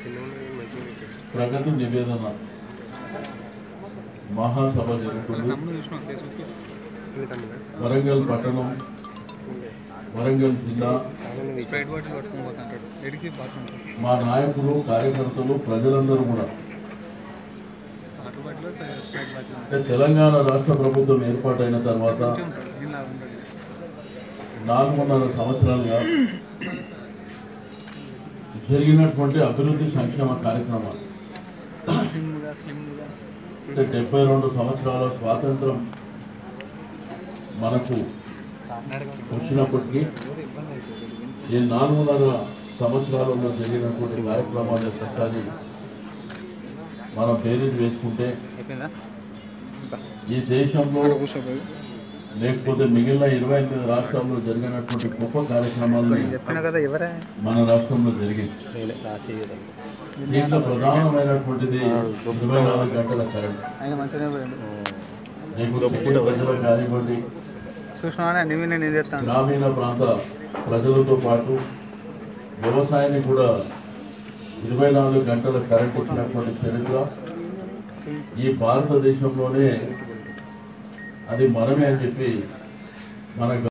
ప్రగతి నివేదన మహాసభ జరుగుతుంది వరంగల్ పట్టణం వరంగల్ జిల్లా స్ప్రైట్ బాటిల్ పట్టుకొని పోతుంటాడు ఎడికి బాత్రూమ్ మా నాయకులు కార్యకర్తలు ప్రజలందరూ కూడా వాటర్ బాటిల్ స్ప్రైట్ బాటిల్ అంటే తెలంగాణ రాష్ట్ర ప్రభుత్వం ఏర్పాటైన తర్వాత ఉంటాడు దీనిలా ఉంటాడు నాలుగున్నర సంవత్సరాలుగా జరిగినటువంటి అభివృద్ధి సంక్షేమ కార్యక్రమాలు స్లిమ్గా స్లిమ్గా అంటే డెబ్బై రెండు సంవత్సరాల స్వాతంత్రం మనకు వచ్చినప్పటికీ ఈ నాలుగున్నర సంవత్సరాలలో జరిగినటువంటి కార్యక్రమాల ఒకసారి మనం పేరు వేసుకుంటే అయిపోయిందా ఈ దేశంలో కూర్చోపోయి లేకపోతే మిగిలిన ఇరవై ఎనిమిది రాష్ట్రాల్లో జరిగినటువంటి గొప్ప కార్యక్రమాలు చెప్పిన కదా ఎవరే మన రాష్ట్రంలో జరిగింది దీంట్లో ప్రధానమైనటువంటిది ఇరవై నాలుగు గంటల కరెంట్ ఆయన మంచిగానే పోయాడు లేకపోతే ప్రజలకు కానివ్వండి చూసినావానే నువ్వు నేను ఇది ఎత్తాను గ్రామీణ ప్రాంత ప్రజలతో పాటు వ్యవసాయాన్ని కూడా ఇరవై నాలుగు గంటల కరెంట్ ఇచ్చినటువంటి చరిత్ర ఈ భారతదేశంలోనే అది మనమే అని చెప్పి మన